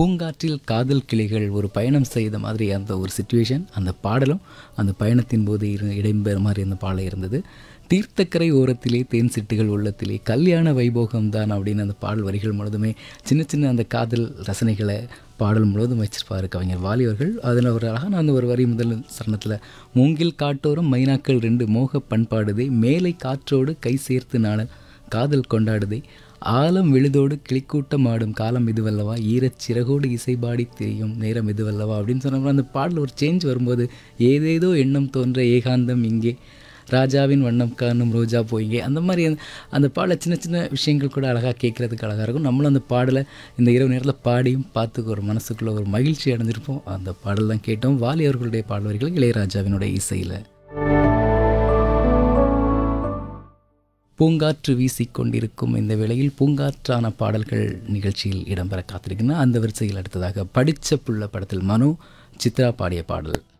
பூங்காற்றில் காதல் கிளிகள் ஒரு பயணம் செய்த மாதிரி அந்த ஒரு சுச்சுவேஷன் அந்த பாடலும் அந்த பயணத்தின் போது இரு இடம்பெற மாதிரி அந்த பாடல் இருந்தது தீர்த்தக்கரை ஓரத்திலே தேன் சிட்டுகள் உள்ளத்திலே கல்யாண வைபோகம் தான் அப்படின்னு அந்த பாடல் வரிகள் முழுதுமே சின்ன சின்ன அந்த காதல் ரசனைகளை பாடல் முழுவதும் வச்சிருப்பார் கவிஞர் வாலி அவர்கள் அதில் ஒரு அழகான அந்த ஒரு வரி முதல் சரணத்தில் மூங்கில் காட்டோரம் மைனாக்கள் ரெண்டு மோக பண்பாடுதே மேலை காற்றோடு கை சேர்த்து நாணல் காதல் கொண்டாடுதே ஆலம் விழுதோடு கிளிக்கூட்டம் ஆடும் காலம் இதுவல்லவா ஈரச் சிறகோடு இசைபாடி திரியும் நேரம் இதுவல்லவா அப்படின்னு சொன்னப்போ அந்த பாடல் ஒரு சேஞ்ச் வரும்போது ஏதேதோ எண்ணம் தோன்ற ஏகாந்தம் இங்கே ராஜாவின் வண்ணம் காணும் ரோஜா போயிங்க அந்த மாதிரி அந்த- அந்த பாடலை சின்ன சின்ன விஷயங்கள் கூட அழகாக கேட்குறதுக்கு அழகாக இருக்கும் நம்மளும் அந்த பாடலை இந்த இரவு நேரத்தில் பாடியும் பார்த்து ஒரு மனசுக்குள்ள ஒரு மகிழ்ச்சி அடைஞ்சிருப்போம் அந்த பாடல் தான் கேட்டோம் வாலி அவர்களுடைய பாடல் வரிகள் இளையராஜாவினுடைய இசையில் பூங்காற்று வீசிக்கொண்டிருக்கும் இந்த வேளையில் பூங்காற்றான பாடல்கள் நிகழ்ச்சியில் இடம்பெற காத்திருக்கின்றன அந்த வரிசையில் அடுத்ததாக படிச்ச புள்ள படத்தில் மனோ சித்ரா பாடிய பாடல்